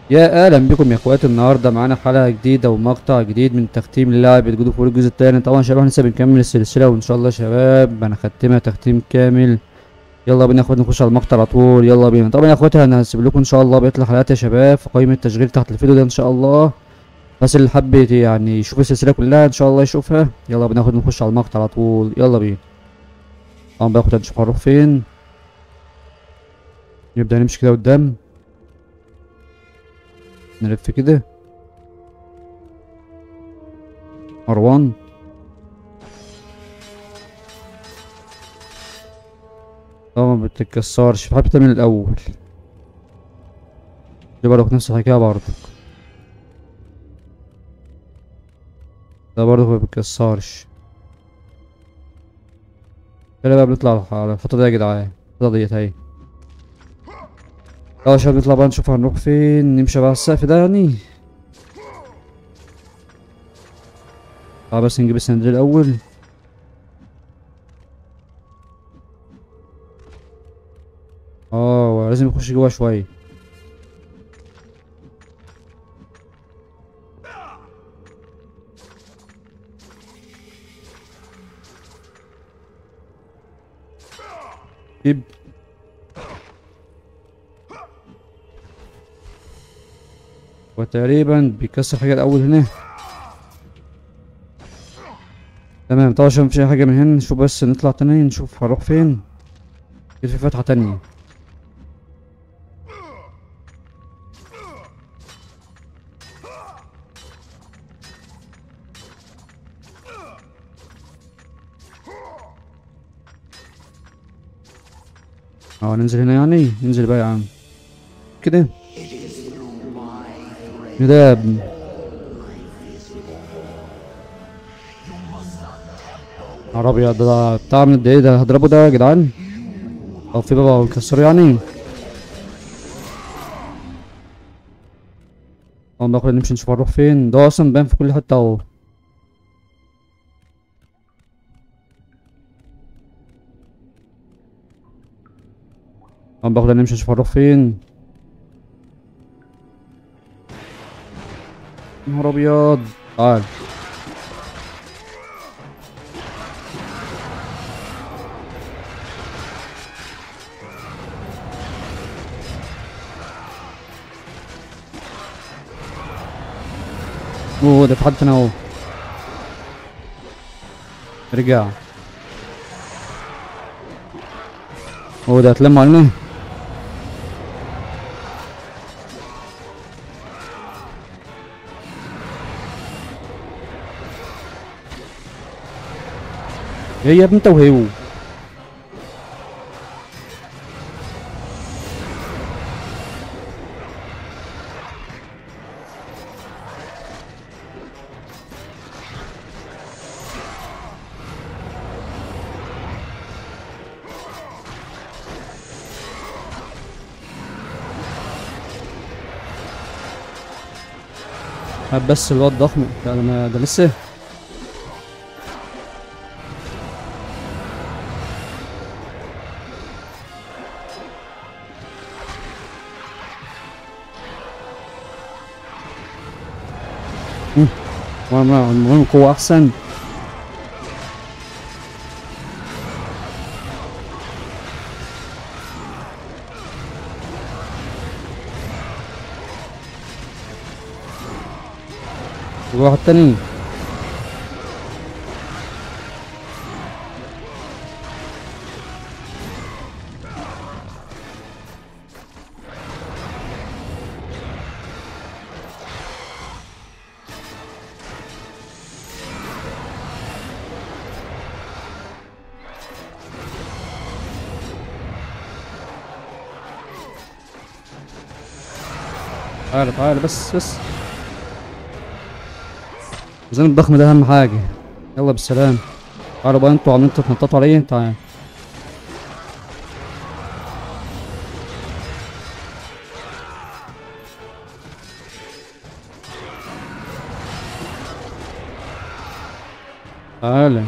يا اهلا بكم يا اخواتي النهارده معانا حلقه جديده ومقطع جديد من تختيم لعبه جود اوف الجزء الثاني طبعا شباب احنا لسه بنكمل السلسله وان شاء الله يا شباب انا ختمها تختيم كامل يلا بينا يا اخواتي نخش على المقطع على طول يلا بينا طبعا يا اخواتي انا هسيب لكم ان شاء الله بقيه الحلقات يا شباب في قائمه التشغيل تحت الفيديو ده ان شاء الله بس اللي حب يعني يشوف السلسله كلها ان شاء الله يشوفها يلا بينا يا اخواتي نخش على المقطع على طول يلا بينا طبعا بقى يا اخواتي هنشوف هنروح فين نبدا نمشي كده قدام نلف كده مروان طبعا ما بتتكسرش في حاجة من الأول دي برضه نفس الحكاية برضه ده برضه ما بيتكسرش كده بقى بنطلع على الخطة دي يا جدعان الخطة ديت اهي يلا يا شباب نطلع بقى نشوف هنروح فين نمشي بقى على السقف ده يعني تعال بس نجيب الصندوق الأول اه لازم نخش جوا شوية جيب وتقريبا بيكسر حاجة الأول هنا تمام طبعا عشان مفيش أي حاجة من هنا نشوف بس نطلع تاني نشوف هنروح فين كده في فتحة تانية اه ننزل هنا يعني ننزل بقى يا عم كده ايه ده يا ابني نهار ابيض ده بتاع من ده ايه ده هضربه ده يا جدعان او في بابا مكسره يعني طبعا بقى نمشي نشوف هنروح فين ده اصلا باين في كل حته اهو طبعا بقى نمشي نشوف هنروح فين نهار ابيض تعال اوه ده في حد هنا اهو رجع هو ده هتلم علينا ايه يا ابني انت وهو هات بس الواد ضخم ده انا ده لسه مم. المهم المهم قوة أحسن واحد تاني تعالى تعالى بس بس الزين الضخم ده اهم حاجة يلا بالسلام تعالوا بقى انتوا عاملين تتنططوا على ايه تعال تعالى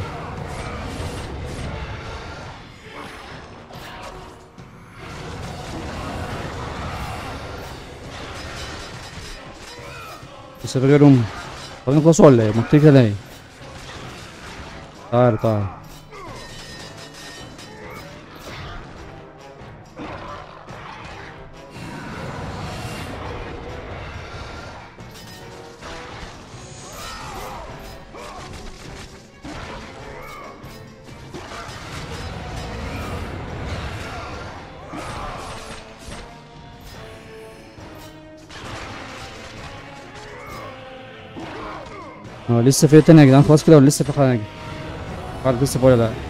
لسه في غيرهم طب نخلصوا ولا ايه منطقة كده ايه تعال تعال هو لسه في تاني يا جدعان خلاص كده ولا لسه في حاجة؟ عارف لسه في ولا لا؟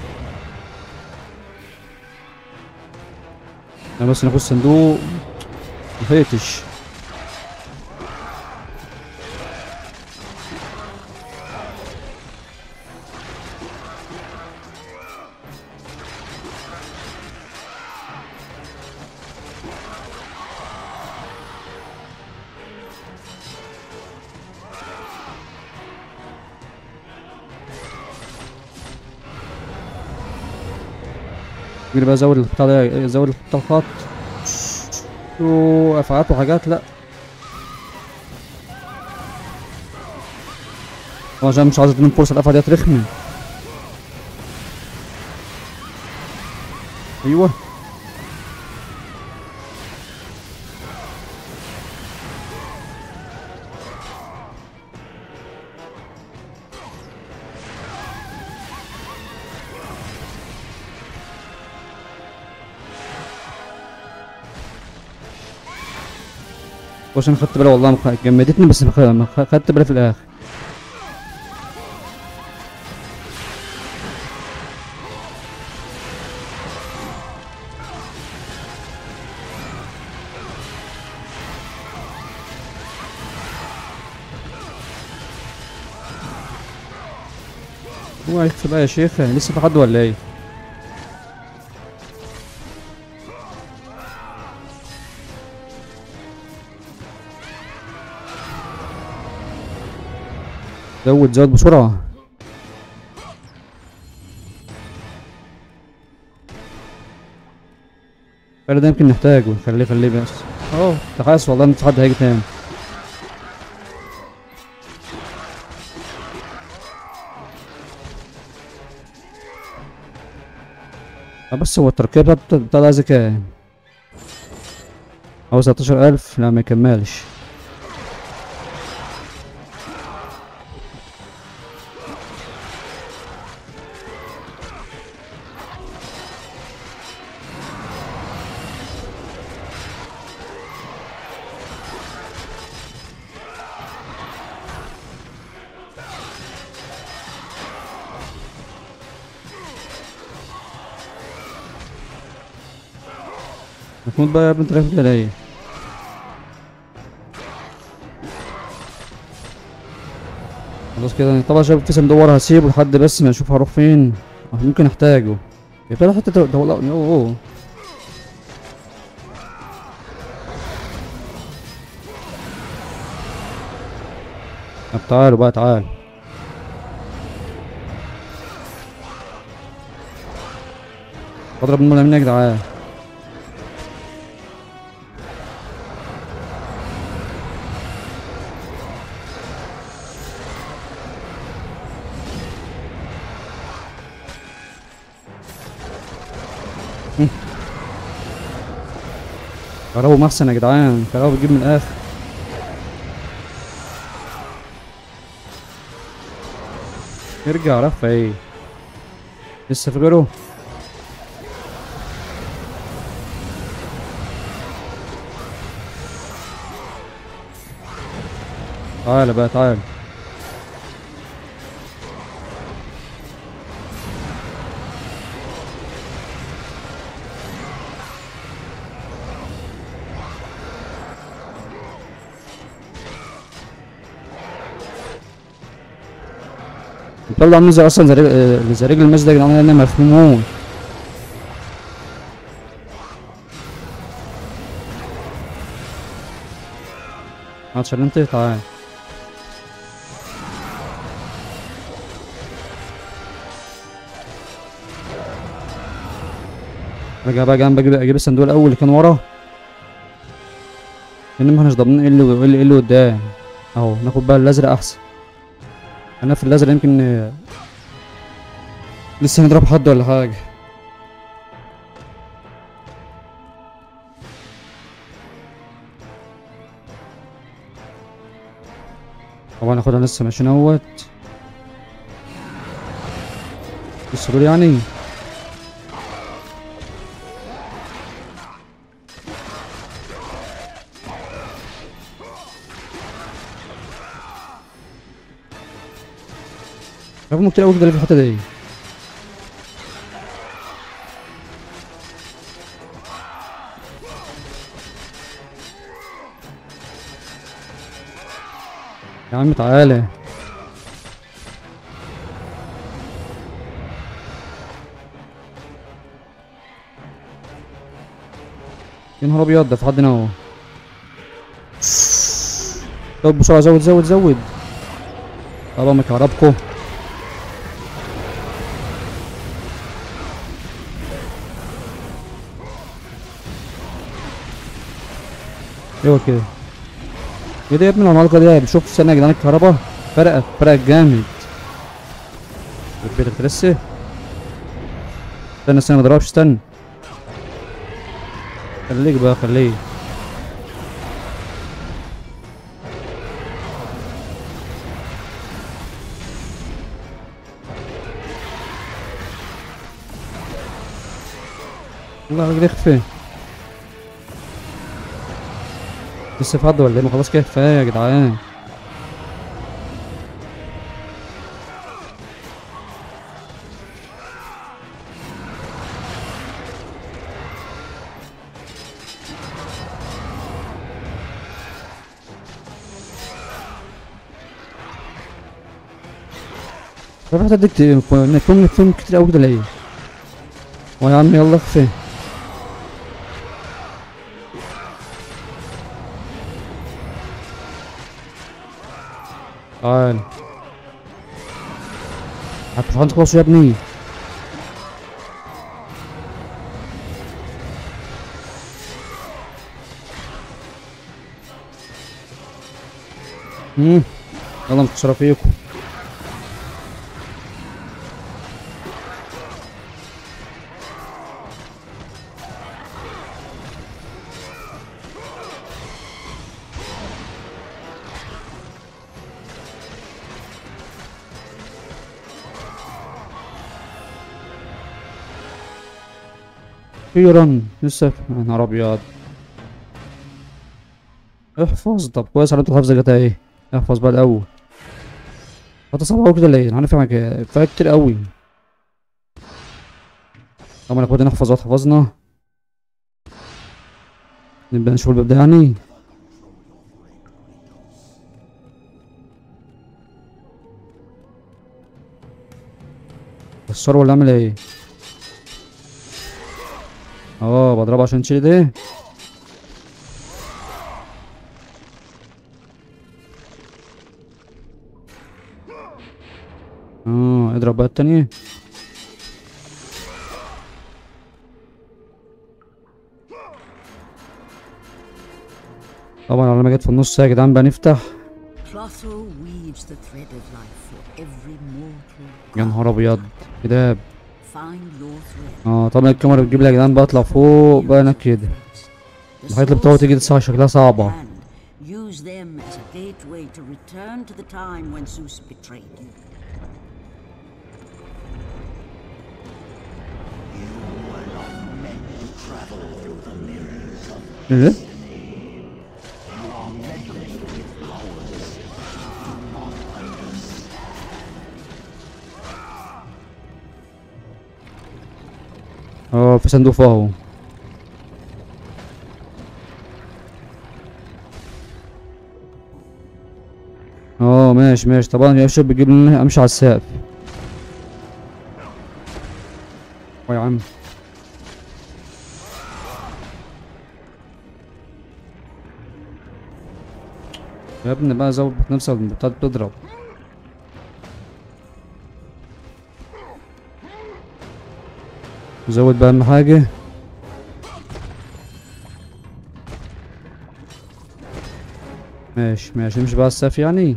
انا بس ناخد الصندوق ملحقتش مين بقى زود البتاع ده زود البتاع الخط شو افعات وحاجات لا هو عشان مش عاوز اديهم فرصه الافعى ديت رخمه ايوه عشان خدت بالي والله مخ... جمدتني بس مخ... مخ... خدت بالي في الاخر هو هيخفي بقى يا شيخ لسه في حد ولا ايه زود زود بسرعة الفرق ده يمكن نحتاجه خليه خليه بس اهو تخيل والله ان في حد هيجي تاني آه بس هو التركيب بتاع بتاع ده عايز كام؟ عاوز 19000 لا ما يكملش هتموت بقى يا ابني تغير كده ليه؟ خلاص كده طبعا شايف في صندوق ورا هسيبه لحد بس ما اشوف هروح فين ممكن احتاجه يبقى حتى ده ده والله اوه اوه طب تعالوا بقى تعال اضرب المولى منك يا جدعان كهربا محسن يا جدعان كهربا بتجيب من الاخر ارجع رفع ايه لسه في غيره تعال بقى تعال البلد عامل زي اصلا زي رجل آه، زي رجل الماس ده يا جدعان انا مفهومون عشان انت تعال ارجع بقى جنب اجيب اجيب الصندوق الاول اللي كان ورا لان ما احناش ضامنين ايه اللي ايه اللي, إيه اللي قدام اهو ناخد بقى الازرق احسن انا في الازرق يمكن آه، لسه نضرب حد ولا حاجه طبعا ناخدها لسه ماشيين اهوت لسه دول يعني رقم كتير قوي كده اللي في الحته دي يا عم تعالى يا نهار ابيض ده في حد هنا اهو طب بسرعه زود زود زود طبعا مكهربكو ايوه كده ايه ده يا ابني العمالقه دي بشوف استنى يا جدعان الكهرباء فرقت فرقت جامد بيتك لسه استنى استنى ما اضربش استنى خليك بقى خليك الله راجل اخفي لسه في حد ولا ايه ما خلاص كده كفايه يا جدعان طب رحت اديك نكون فيلم كتير قوي كده ليه؟ ويا عم يلا اخفي تعال هتفهم خلاص يا ابني امم يلا مكسره فيكم اخيرا لسه في- يا نهار ابيض احفظ طب كويس على الحفظ جت ايه احفظ بقى الاول هات صعب قوي كده ليه انا عارف معاك إيه؟ كفايه كتير قوي طبعا اخواتي نحفظ وقت حفظنا نبدا نشوف الباب ده يعني كسر ولا اعمل ايه اه بضربه عشان تشيل ده اه اضرب بقى التانية طبعا على ما جت في النص يا جدعان بقى نفتح Clotho weaves the thread of life for every mortal. يا نهار ابيض كده Find your thread. اه طبعا الكاميرا بتجيب لي يا جدعان بطلع فوق بقى انا كده The الحاجات اللي بتقعد تيجي دي صح شكلها صعبة And use them as a gateway to return to the time when Zeus betrayed you. ايه اه في صندوق فوق اهو اه ماشي ماشي طبعا يا شباب بتجيب لي امشي على السقف اه يا عم يا ابني بقى زود نفسك بتاعت بتضرب زود بقى اهم حاجة ماشي ماشي مش بقى السيف يعني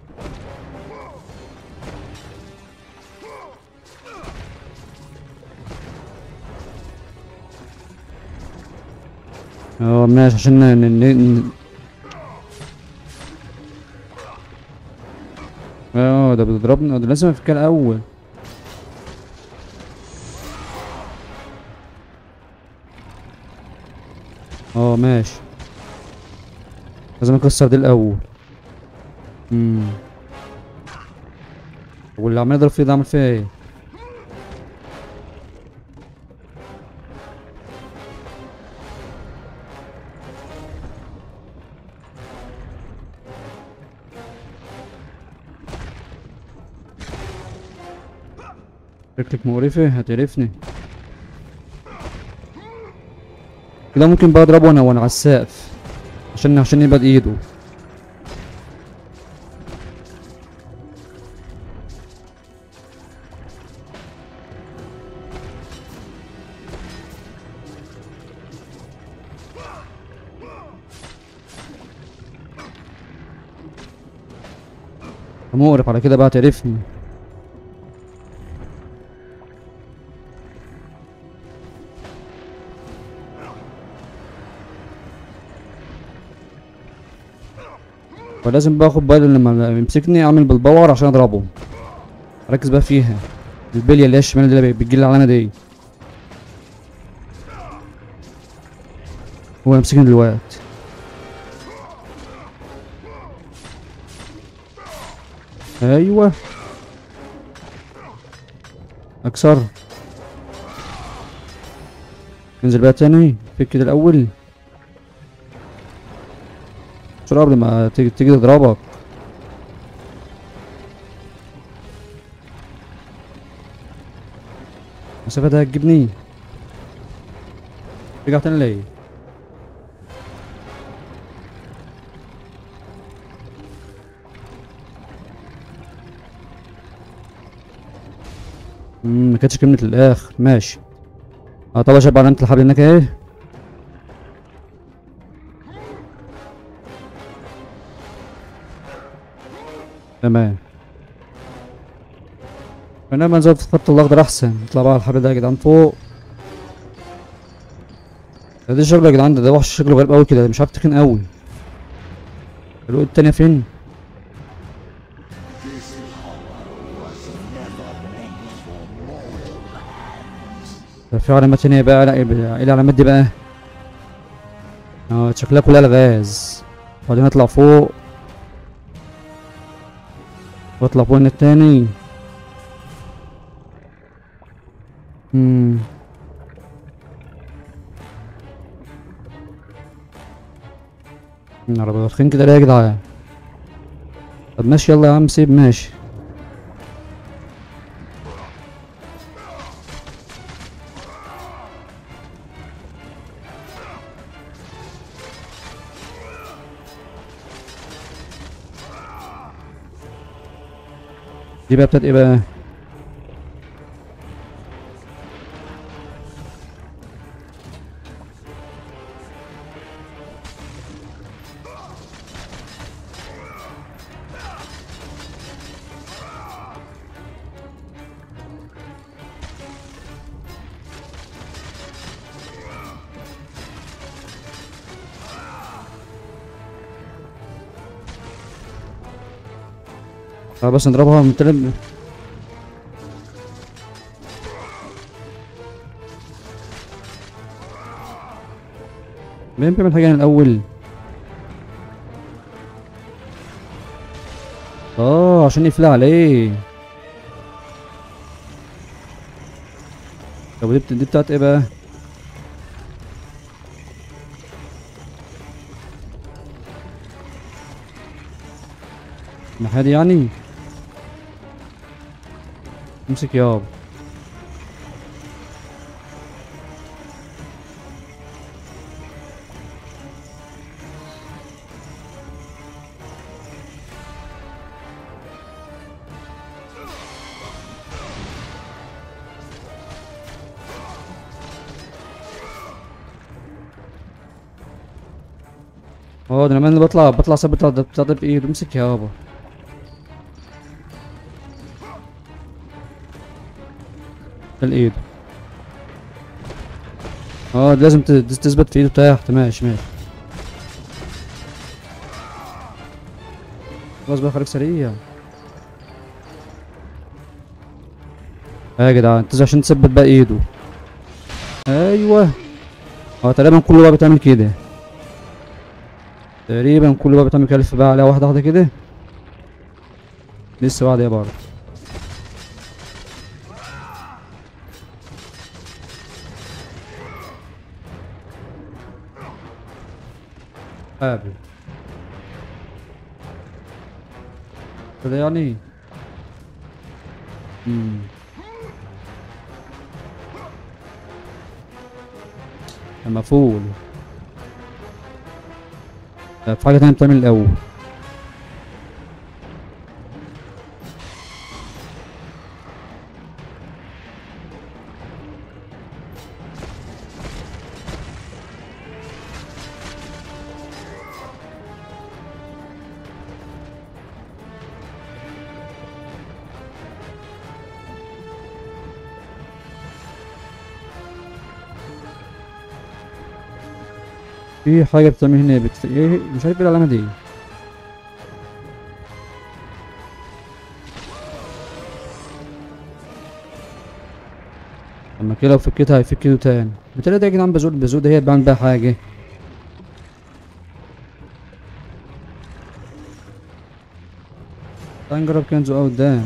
اه ماشي عشان ن... ن... ن... اه ده بيضربنا ده لازم افكر الاول اه ماشي لازم اكسر دي الاول امم واللي عمال يضرب فيه ده عمل فيها ايه شكلك مقرفة هتقرفني كده ممكن بقى اضربه وانا وانا على السقف عشان عشان يبعد ايده مقرف على كده بقى تعرفني فلازم بقى اخد بالي لما يمسكني اعمل بالباور عشان اضربه ركز بقى فيها البليه اللي هي الشمال دي اللي بتجيلي العلامه دي هو يمسكني دلوقتي ايوه اكسر انزل بقى تاني فك كده الاول بسرعة قبل ما تيجي تيجي تضربك المسافة ده هتجيبني رجع تاني ليه مم، ما كانتش كملت للاخر ماشي اه طبعا شبع علامة الحبل هناك اهي تمام انا ما نزلت الخط الاخضر احسن نطلع بقى على الحبل ده يا جدعان فوق ده, ده شكله يا جدعان ده, ده وحش شكله غريب قوي كده مش عارف تخين قوي الوقت التانية فين ده في علامات تانية بقى لا ايه العلامات دي بقى اه شكلها كلها الغاز وبعدين اطلع فوق واطلع فوق التاني امم العربية داخلين كده ليه يا جدعان طب ماشي يلا يا عم سيب ماشي دي بقى بتاعت ايه بقى اه بس نضربها من تلت مين بيعمل حاجة من الأول؟ اه عشان يفلى عليه طب دي بت- دي بتاعت ايه بقى؟ الناحية دي يعني؟ امسك ياب اه ده انا لما بطلع بطلع ثابت بتاع بتاع ده بايد امسك يابا الايد اه لازم ت- تثبت في ايده تحت ماشي ماشي خلاص بقى خليك سريع اه يا جدعان انت عشان تثبت بقى ايده ايوه اه تقريبا كله بقى بتعمل كده تقريبا كله بقى بتعمل كده لف بقى عليها واحده واحده كده لسه واحده يا برضه قابل كده يعني امم مفعول طب في حاجة تانية بتعمل الأول في حاجة بتعمل هنا بت... ايه مش عارف ايه العلامة دي اما كده لو فكيتها هيفك ايده تاني بتلاقي ده يا جدعان بزود بزود هي بعمل بيها حاجة تعال نجرب كده نزقها قدام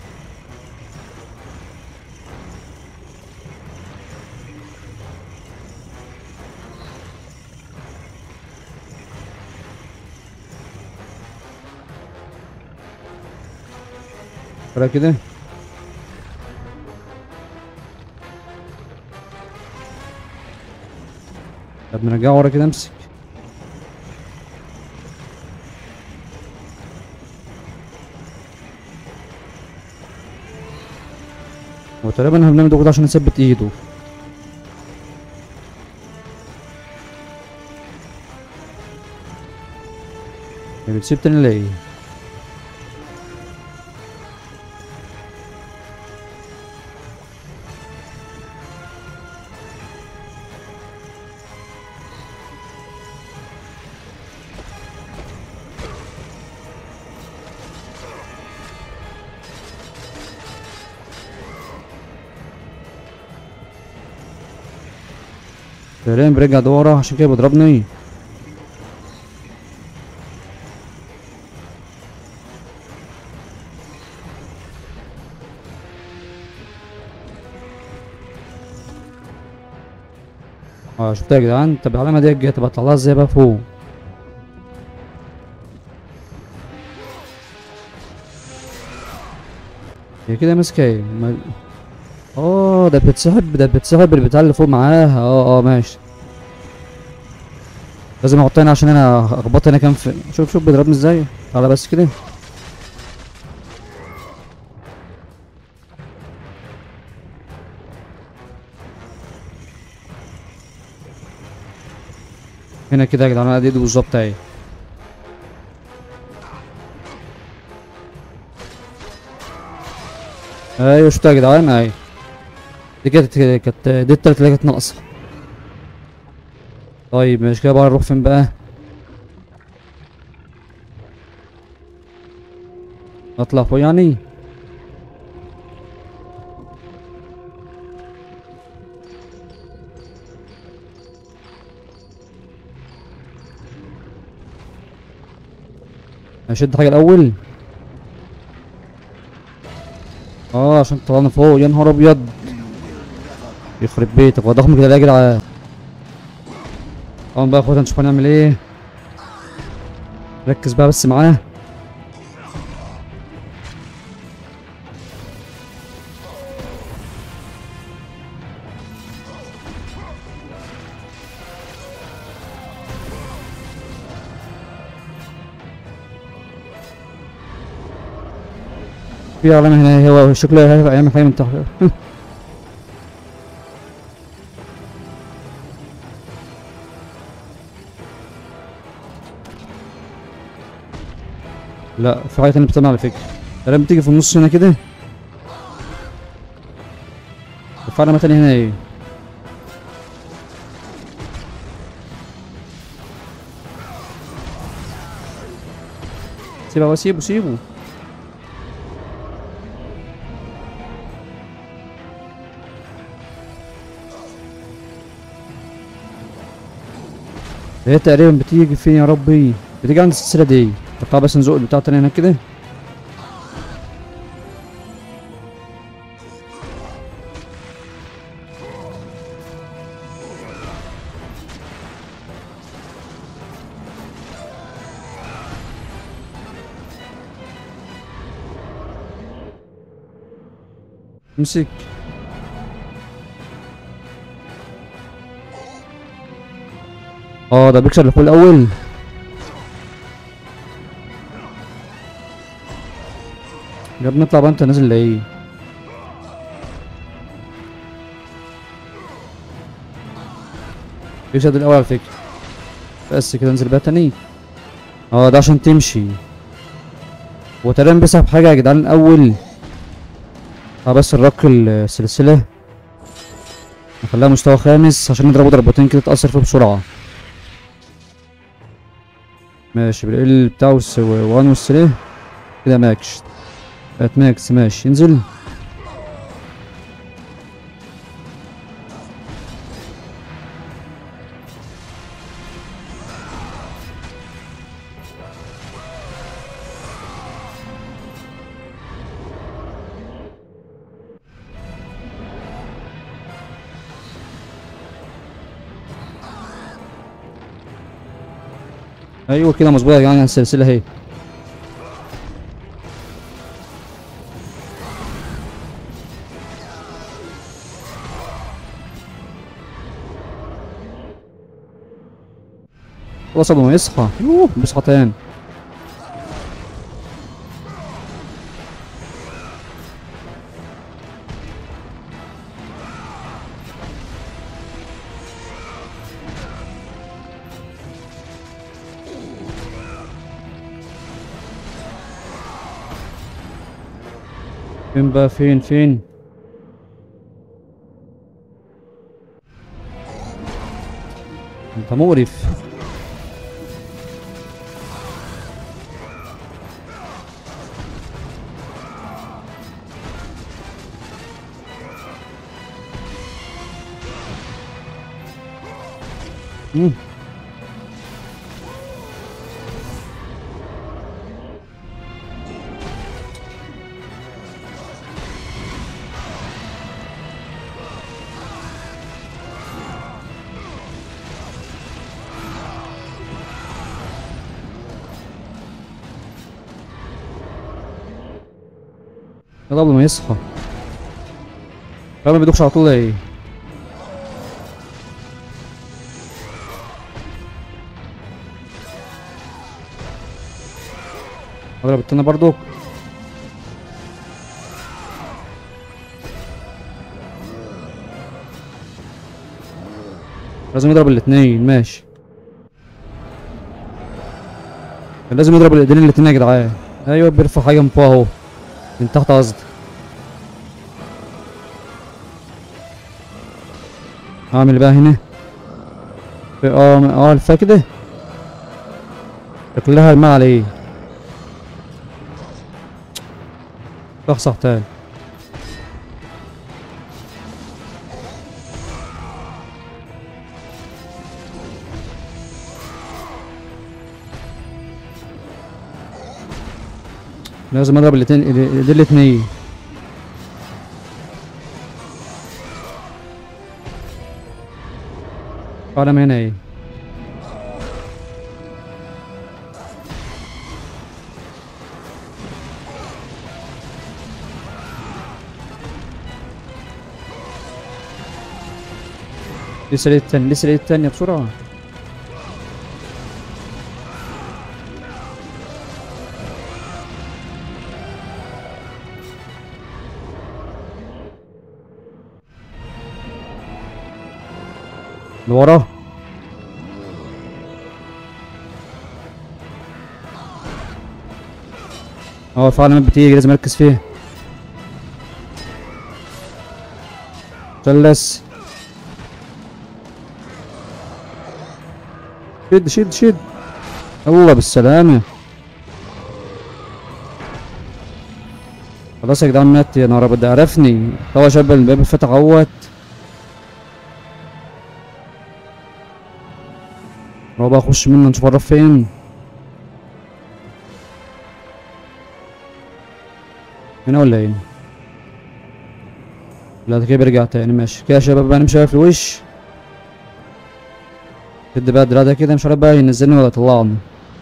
ورا كده طب نرجعه ورا كده امسك هو تقريبا احنا بنعمل ده كده عشان نثبت ايده هي بتسيب تاني ليه تقريبا برجع ده ورا عشان كده بيضربني اه شفتها يا جدعان طب العلامة دي جت طب اطلعها ازاي بقى فوق هي كده ماسكة ايه ما- اه ده بتسحب ده بتسحب البتاع اللي فوق معاها اه اه ماشي لازم احطها هنا عشان انا اخبطها هنا كام في شوف شوف بيضربني ازاي تعالى بس كده هنا كده يا جدعان ادي ايده بالظبط اهي ايوه شفتها يا جدعان اهي دي كانت كانت دي التالتة اللي كانت ناقصة طيب ماشي كده بقى نروح فين بقى اطلع فوق يعني اشد حاجة الاول اه عشان طلعنا فوق يا نهار ابيض يخرب بيتك هو ضخم كده ليه يا جدعان طبعا بقى يا اخواتي نشوف هنعمل ايه ركز بقى بس معاه في علامة هنا هو شكله هيعمل حاجة من تحت لا في حاجة تانية بتعمل على فكرة لما تيجي في النص هنا كده وفي علامة تانية هنا ايه سيبه بقى سيبه سيبه هي تقريبا بتيجي فين يا ربي بتيجي عند السلسلة دي طب تعال بس نزق البتاع التاني هناك كده امسك اه ده بيكسر الفول الاول يا ابني اطلع بقى انت نازل لايه بيكسر ده الاول على فكره بس كده انزل بقى تاني اه ده عشان تمشي هو تقريبا بيسحب حاجه يا جدعان الاول اه بس نرك السلسله نخليها مستوى خامس عشان نضربه ضربتين كده تأثر فيه بسرعة ماشي بالال بتاعه الس- وان والسليه كده ماكش بقت ماكس ماشي انزل ايوه كده مظبوط يا جدعان السلسله اهي خلاص قبل ما يصحى يوه بيصحى تاني فين بقى فين فين انت مقرف مم. يلا قبل ما يصحى لا ما بيدوخش على طول ايه اضرب التاني برضو لازم يضرب الاتنين ماشي كان لازم يضرب الايدين الاتنين يا جدعان ايوه بيرفع حاجه من فوق اهو من تحت قصدي اعمل بقى هنا في- اه اه الفا كده شكلها الماء عليه صح تاني لازم اضرب الاتنين دي الاتنين علم هنا ايه لسه لقيت التاني لسه لقيت التانية بسرعة لورا اه في علامات بتيجي لازم اركز فيها مثلث شد شد شد الله بالسلامة خلاص يا جدعان مات يا نهار ابيض ده عرفني طبعا شاب الباب فتح اهوت هو بقى اخش منه نشوف الرف فين هنا ولا ايه لا ده كده بيرجع تاني ماشي كده يا شباب بقى نمشي بقى في الوش شد بقى الدراع ده كده مش عارف بقى ينزلني ولا يطلعني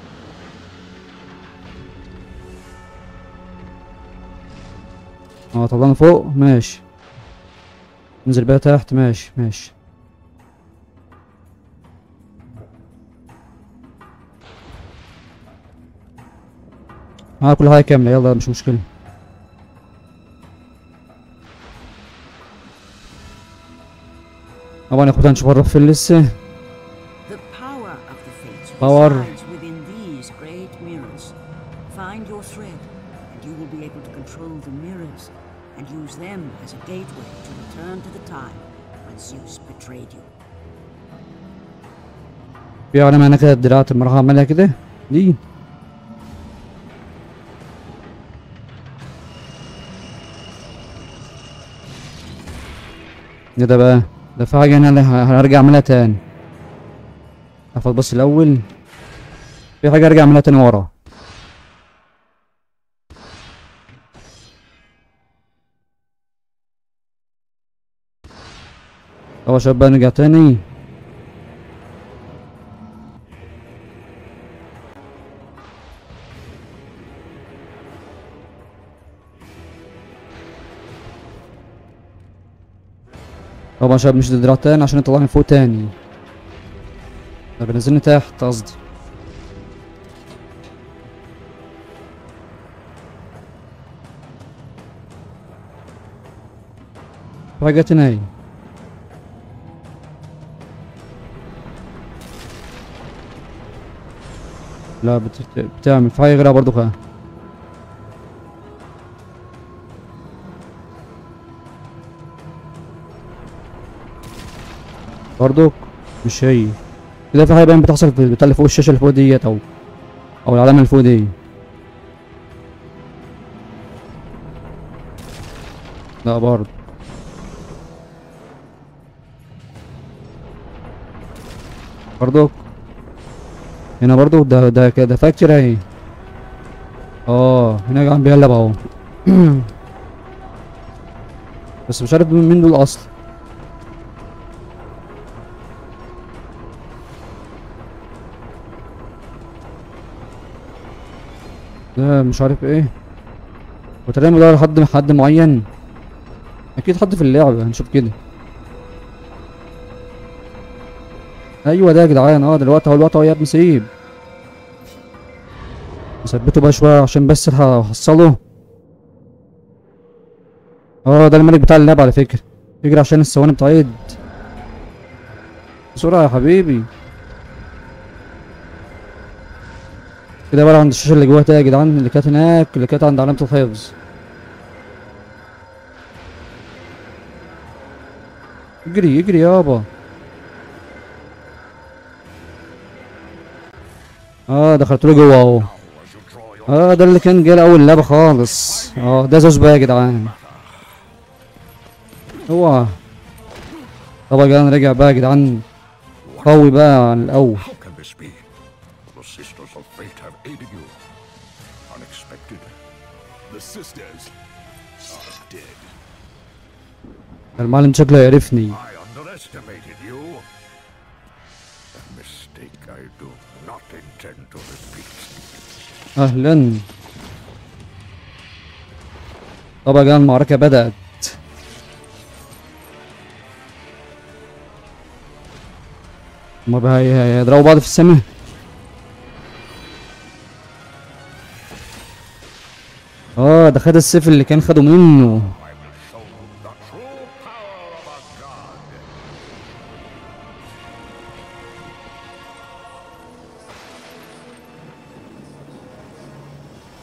اه طلعنا فوق ماشي ننزل بقى تحت ماشي ماشي معايا كل حاجة كاملة يلا مش مشكلة طبعا يا اخواتي هنشوف الرف فين لسه The power of the fates Power. resides within these great mirrors. Find your thread, and you will be able to control the mirrors and use them as a gateway to return to the time when Zeus betrayed you. في علامة هنا كده الدراعات المروحة عملها كده دي ايه ده بقى ده في حاجة هنا اللي ه- هرجع اعملها تاني احفظ بس الاول في حاجة ارجع اعملها تاني ورا طب يا شباب بقى نرجع تاني طبعا يا شباب مش دراع تاني عشان يطلعني فوق تاني طب نزلني تحت قصدي في حاجة تانية اهي. لا بت- بتعمل في حاجة غيرها برضو كده برضو مش هي كده في حاجة باين بتحصل في البتاع اللي فوق الشاشة اللي فوق ديت أو أو العلامة اللي فوق دي لا برضو برضو هنا برضو ده ده كده فاكتور اهي اه هنا قاعد بيقلب اهو بس مش عارف مين مين دول اصلا ده مش عارف ايه وتقريبا بدور حد حد معين اكيد حد في اللعبة هنشوف كده ايوه ده يا جدعان اه دلوقتي اهو الوقت اهو يا ابني سيب نثبته بقى شوية عشان بس الحق احصله اه ده الملك بتاع اللعبة على فكرة اجري عشان الثواني بتعيد بسرعة يا حبيبي كده بقى عند الشاشة اللي جواها تاني يا جدعان اللي كانت هناك اللي كانت عند علامة الحفظ اجري اجري يابا اه دخلت له جوه اهو اه ده اللي كان جاي اول لعبه خالص اه ده زوز بقى يا جدعان هو طبعا يا جدعان رجع بقى يا جدعان قوي بقى عن الاول How can this be? The sisters of fate have aided you. Unexpected. The sisters are dead. المعلم شكله يعرفني I underestimated you. A mistake I do not intend to repeat. اهلا طبعا يا جدعان المعركه بدات هما بقى هي- هيضربوا بعض في السماء اه ده خد السيف اللي كان خده منه I will show the true power of a god.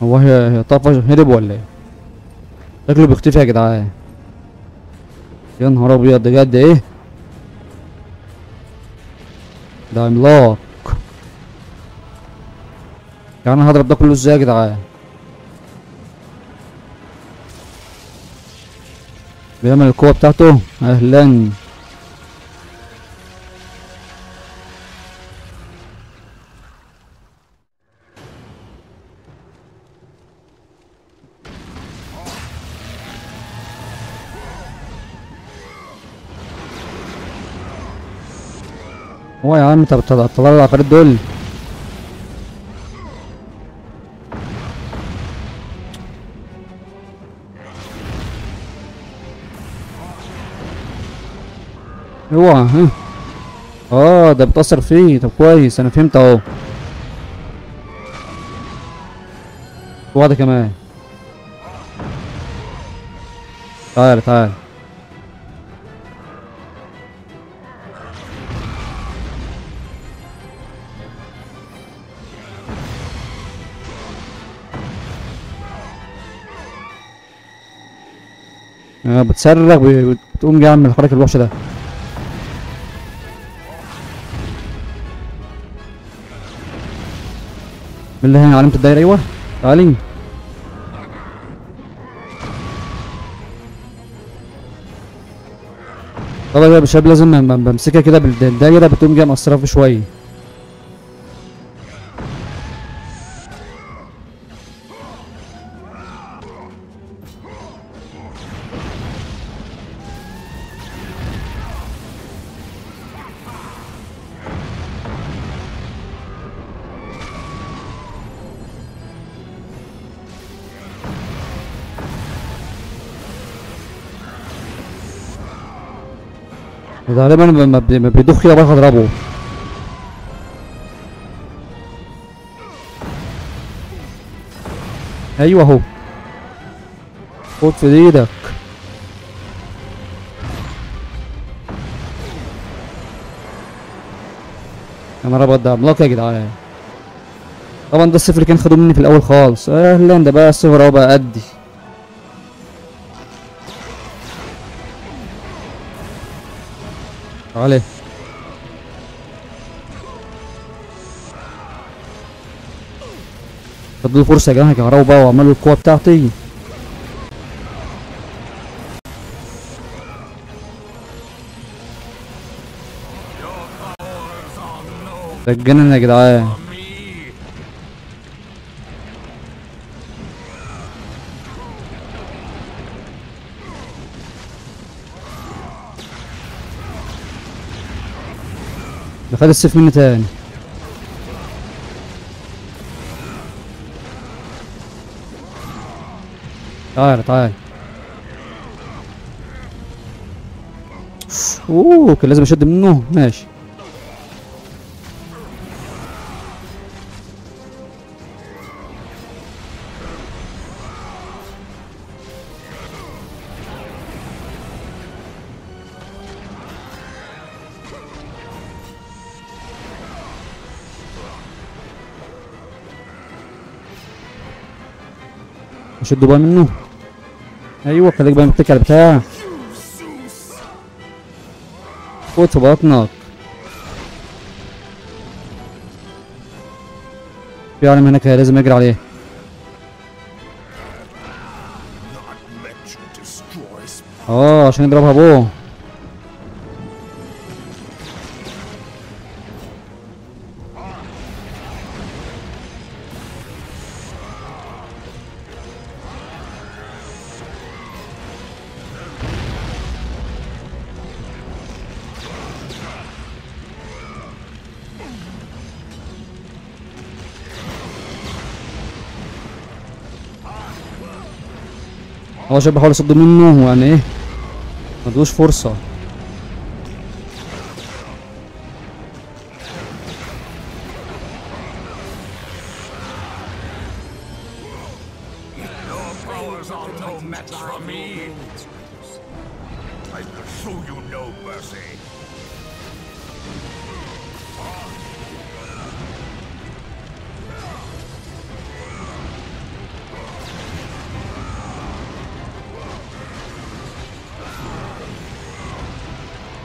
هو هي هي طفش هرب ولا ايه شكله بيختفي يا جدعان يا نهار ابيض ده جد ايه ده عملاق يعني انا هضرب ده كله ازاي يا جدعان بيعمل القوة بتاعته اهلا هو يا عم طب طلع طلع العفاريت دول اوعى ها اه ده بتأثر فيه طب كويس انا فهمت اهو واحدة كمان تعال تعال آه بتصرخ ب- بتقوم جاي من الحركة الوحشة ده من اللي هنا علامة الدايرة ايوه تعالي طبعا يا شباب لازم ب- ب- بمسكها كده بالدايرة بتقوم جايه مقصرة في شوية غالبا لما بي- لما بيدخ كده بروح اضربه ايوه اهو خد في ايدك يا نهار ابيض ده عملاق يا جدعان طبعا ده الصفر اللي كان خدوه مني في الاول خالص اهلا ده بقى الصفر اهو بقى قدي تعالى ادوا فرصة يا جماعة كهربوا بقى وعملوا القوة بتاعتي ده اتجنن يا جدعان ده خد السيف مني تاني تعال تعال اوه كان لازم اشد منه ماشي اشده بقى منه ايوه خليك بقى متكل على بتاع خد في بطنك في عالم هناك لازم اجري عليه Not let you destroy Sp- اه عشان يضربها ابوه هو شاب بحاول اصد منه يعني ايه مدوش فرصة Your powers are no match for me. I will show you no mercy.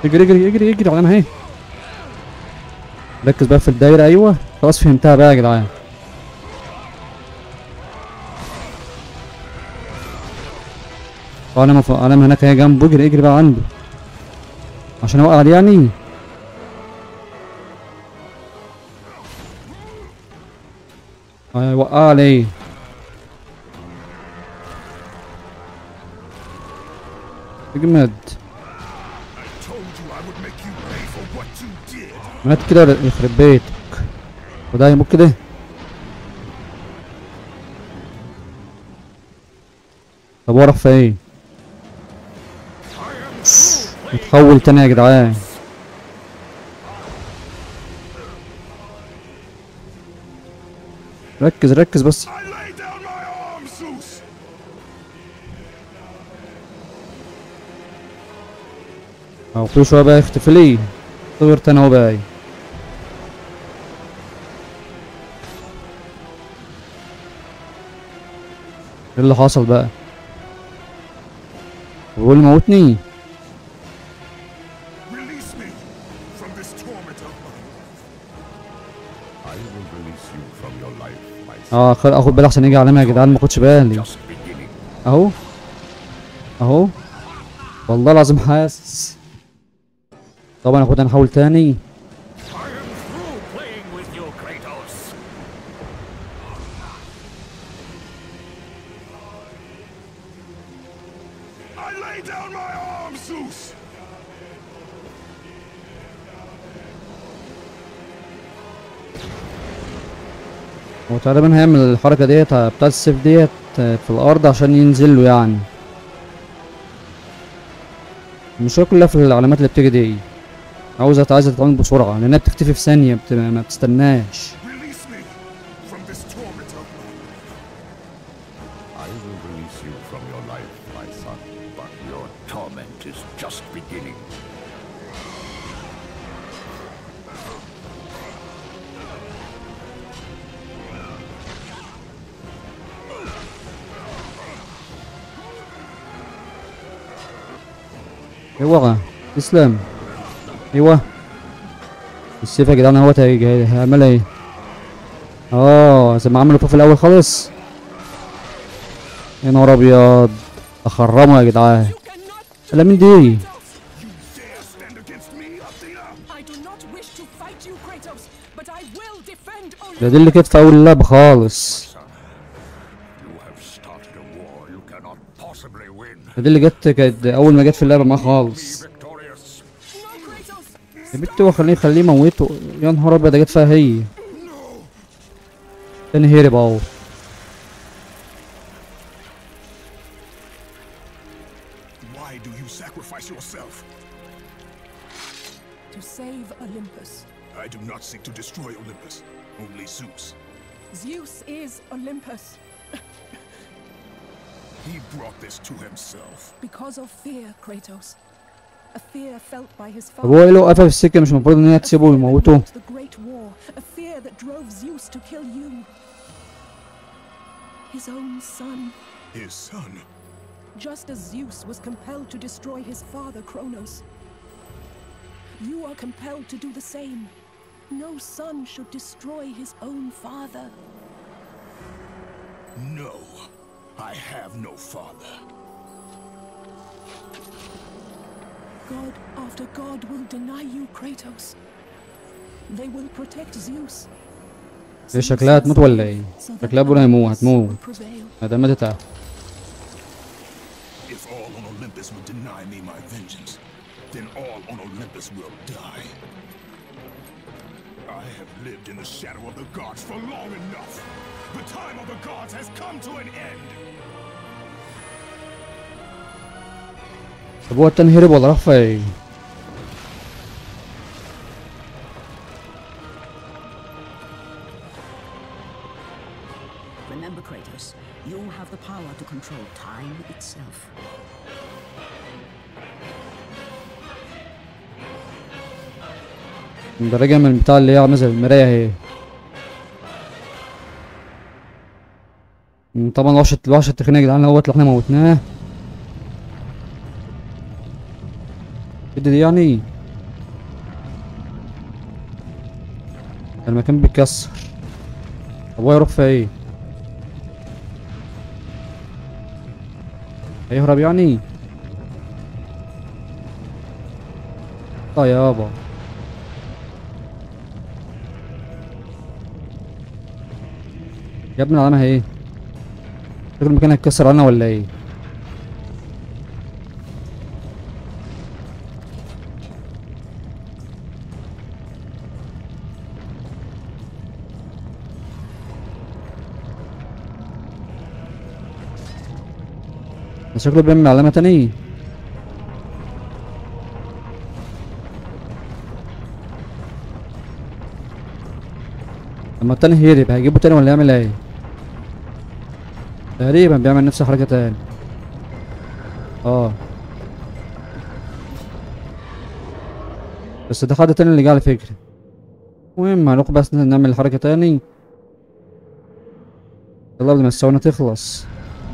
اجري اجري اجري اجري على اهي ركز بقى في الدايرة ايوه خلاص فهمتها بقى يا جدعان علم فوق علم هناك اهي جنبه اجري اجري بقى عنده عشان اوقع عليه يعني اه وقع عليه اجمد I told you I would make you pay for what you did. مات كده ولا- يخرب بيتك وده يموت كده طب هو راح فين اتحول تاني يا جدعان ركز ركز بس I lay down my arms, Zeus. او كل شويه بقى يختفي لي صغر تاني اهو بقى ايه اللي حصل بقى بيقول موتني Release me from this torment of mine. I will release you from your life, my son. اه خد اخد بالي عشان يجي علامه يا جدعان ما خدش بالي Just beginning. اهو اهو والله العظيم حاسس طبعا اخد انا احاول تاني I am through playing with you, Kratos. I lay down my arms, Zeus. هو تقريبا هيعمل الحركة ديت بتاعت السيف ديت في الأرض عشان ينزل له يعني المشكلة كلها في العلامات اللي بتيجي دي عاوزة عايزة تتعمل بسرعة لأنها بتختفي في ثانية بت... ما بتستناش Release me from this torment of mine. I will release you from your life, my son, but your torment is just beginning. ايوه تسلم ايوه السيف يا جدعان اهوت هيجي- هيعمل ايه اه زي ما عملوا فوق في الأول خالص يا نهار أبيض أخرموا يا جدعان You cannot. لا من دي You dare stand against me, Athena? I do not wish to fight you, Kratos, but I will defend ده دي اللي كانت في أول اللعبة خالص Son, you have started a war you cannot possibly win. ده دي اللي جت كانت أول ما جت في اللعبة معاه خالص Be victorious. No, Kratos. يا بنت هو خليه خليه يموته يا نهار أبيض ده جت فيها هي تاني هرب أهو Why do you sacrifice yourself? To save Olympus. I do not seek to destroy Olympus, only Zeus. Zeus is Olympus. He brought this to himself. Because of fear, Kratos. A fear felt by his طب هو father. ايه اللي وقفها في السكة مش المفروض إن هي A تسيبه fear that ويموته brought The great war. A fear that drove Zeus to kill you. His own son. His son. Just as Zeus was compelled to destroy his father Kronos. You are compelled to do the same. No son should destroy his own father. No, I have no father. God after God will deny you, Kratos. They will protect Zeus. هي شكلها هتموت ولا ايه؟ So that شكلها بقول هيموت Olympus هتموت will prevail. ده ماتت اهي If all on Olympus will deny me my vengeance, then all on Olympus will die. I have lived in the shadow of the gods for long enough. The time of the gods has come to an end. طب هو التاني هرب ولا راح فين؟ Remember, Kratos, you have the power to control time itself. ده راجع من البتاع اللي هي عامله زي المرايه اهي مم، طبعا الوحش الوحش التخين يا جدعان اهوت اللي احنا موتناه كده دي يعني المكان بيتكسر ابويا يروح فيها ايه هيهرب يعني اه يابا يا ابني العلامة ايه فاكر المكان هيتكسر علينا ولا ايه ده شكله بيعمل علامة تانية لما التاني هيرب هيجيبه تاني ولا يعمل ايه؟ تقريبا بيعمل نفس الحركة تاني اه بس ده حد تاني اللي جه على فكرة المهم هنروح بس نعمل الحركة تاني يلا قبل ما السونة تخلص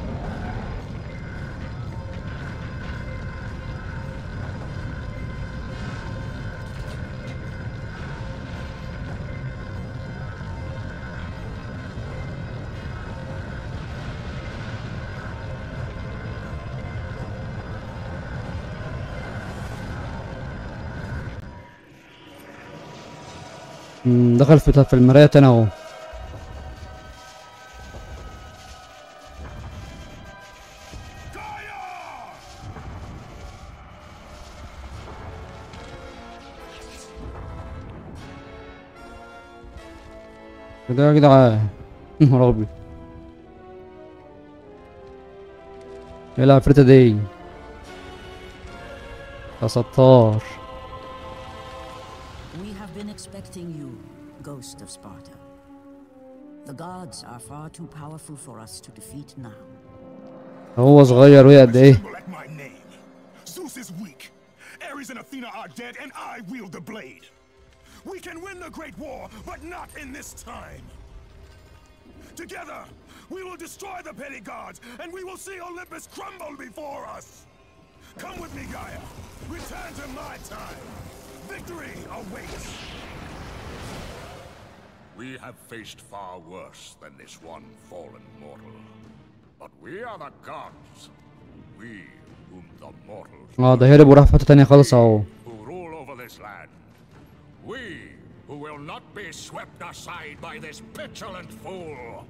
مم، دخل في في المراية تاني اهو كده يا جدعان يا نهار ابيض ايه العفريتة دي يا ستار We have been expecting you, Ghost of Sparta. The gods are far too powerful for us to defeat now. هو صغير وهي قد ايه Tremble at my name. Zeus is weak. Ares and Athena are dead, and I wield the blade. We can win the Great War, but not in this time. Together, we will destroy the petty gods, and we will see Olympus crumble before us. Come with me, Gaia. Return to my time. Victory awaits. We have faced far worse than this one fallen mortal. But we are the gods. We whom the mortals اه ده هرب وراح في حتة تانية خالص اهو who rule over this land. We who will not be swept aside by this petulant fool.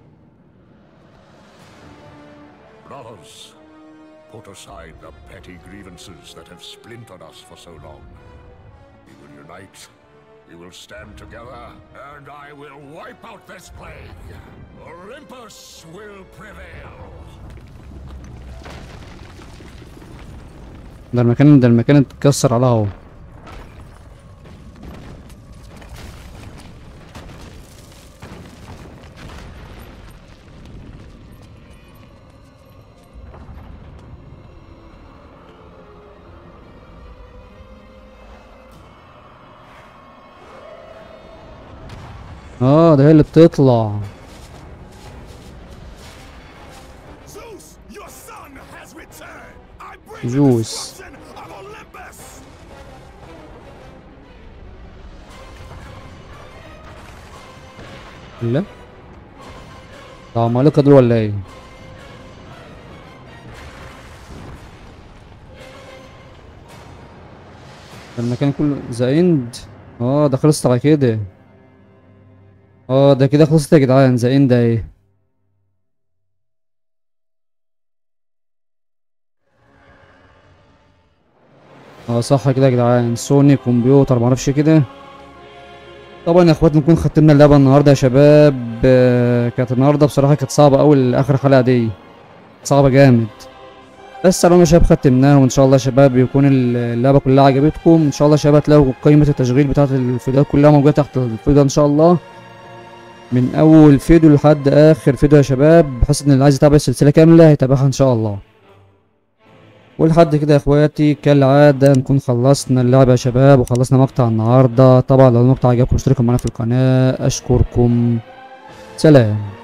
Brothers, put aside the petty grievances that have splintered us for so long. We will unite, we will stand together, and I will wipe out this plague. Olympus will prevail. ده المكان ده المكان اتكسر على اهو اه ده هي اللي بتطلع Zeus, your son has returned. I bring the Zeus. destruction of Olympus. لا ده عمالقة دول ولا ايه ده المكان كله ذا اند اه ده خلصت على كده اه ده كده خلصت يا جدعان ذا اند ايه اه صح كده يا جدعان سوني كمبيوتر معرفش كده طبعا يا اخواتنا نكون ختمنا اللعبه النهارده يا شباب آه، كانت النهارده بصراحه كانت صعبه قوي اخر حلقه دي صعبه جامد بس على يا شباب ختمناها وان شاء الله يا شباب يكون اللعبه كلها عجبتكم ان شاء الله يا شباب هتلاقوا قائمه التشغيل بتاعه الفيديوهات كلها موجوده تحت الفيديو ان شاء الله من اول فيديو لحد اخر فيديو يا شباب بحيث ان اللي عايز يتابع السلسله كامله هيتابعها ان شاء الله ولحد كده يا اخواتي كالعادة نكون خلصنا اللعبة يا شباب وخلصنا مقطع النهاردة طبعا لو المقطع عجبكم اشتركوا معنا في القناة اشكركم سلام